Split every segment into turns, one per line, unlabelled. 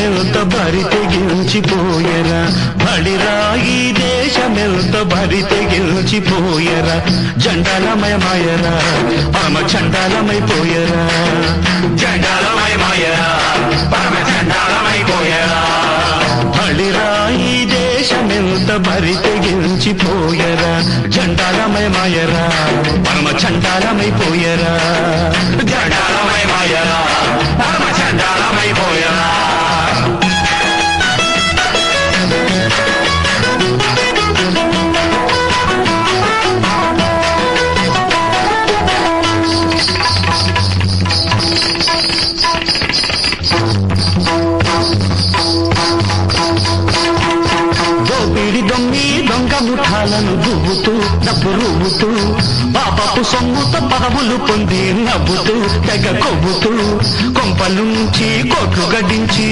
దేశమెల్త బరి తెగించిపోయరా బడిరా ఈ దేశమెల్త బరి తెగించిపోయరా జండాలమయమాయరా పరమ చండాలమైపోయరా
చండాలమయమాయరా పరమ చండాలమైపోయరా
బడిరా ఈ దేశమెల్త బరి తెగించిపోయరా జండాలమయమాయరా పరమ చండాలమైపోయరా
చండాలమయమాయరా పరమ చండాలమైపోయరా
దోపిడి దొంగి దొంగ ముఠాలను దువ్వుతూ డబ్బు రువ్వుతూ పాపపు సొమ్ముతో పదవులు పొంది నవ్వుతూ తెగ కొవ్వుతూ కొంపలు నుంచి కోట్లు గడించి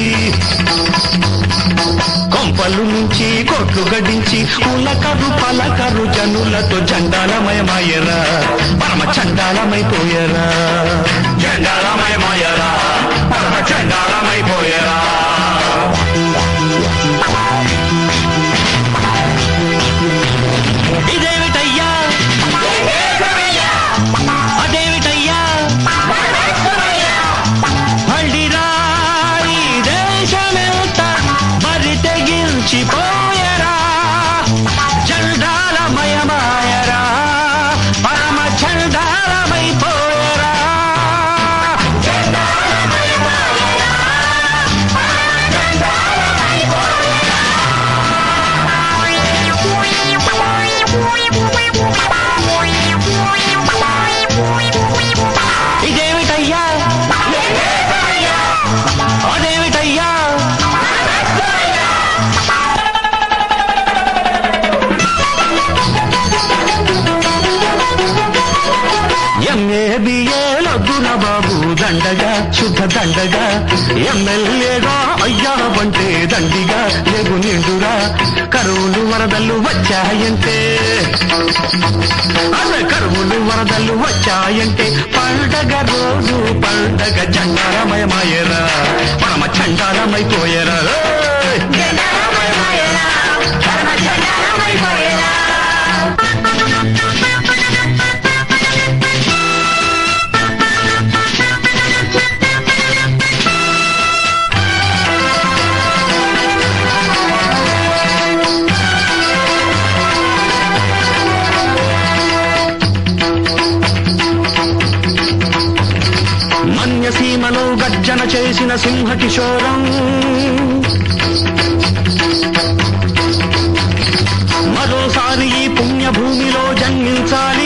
కొంపలు నుంచి కోట్లు గడించి ఉలకరు పలకరు జనులతో జండాలమయమయ్యరా పరమ చండాలమైపోయరా
చండాలమయమాయరా పరమ చండాలమైపోయరా
ఇదేమిటయ్యా అదేమిటయ్యా మళ్ళీరా ఈ దేశమెంత మరి తెగించిపోయరా చండాలమయమాయరా పరమ చండాలమైపోయరా ఇదేమిటయ్యా అదేమిటయ్యా ఎంఏ బిఏలొద్దున బాబు దండగా శుద్ధ దండగా ఎమ్మెల్యేగా అయ్యావంటే దండిగా లేవు నిండురా కరువులు వరదలు వచ్చాయంటే అదే కరువులు వరదలు వచ్చాయంటే పండగ రోజు పండగ చండాలమయమాయరా పరమ చండాలమైపోయరా ఏయ్! మన్యసీమలో గర్జన చేసిన సింహ కిశోరం మరోసారి ఈ పుణ్యభూమిలో జన్మించాలి